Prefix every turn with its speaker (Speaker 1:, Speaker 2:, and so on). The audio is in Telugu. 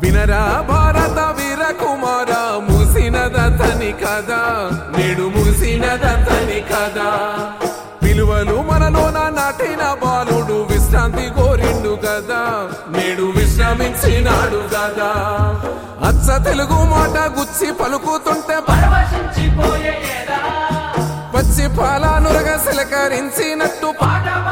Speaker 1: వినరా భారత వీర కుమార మూసినదతని కదా నేడు మూసినదతని కదా విలువలు మనలోన నాటిన బాలుడు విశ్రాంతి కోరిండు కదా నేడు విశ్రమించినాడు కదా అచ్చ తెలుగు మాట గుచ్చి పలుకుతుంటే
Speaker 2: పరవశించిపోయే ఎదా
Speaker 1: పచ్చి పాలానురగ సిలకరించినట్టు
Speaker 2: పాట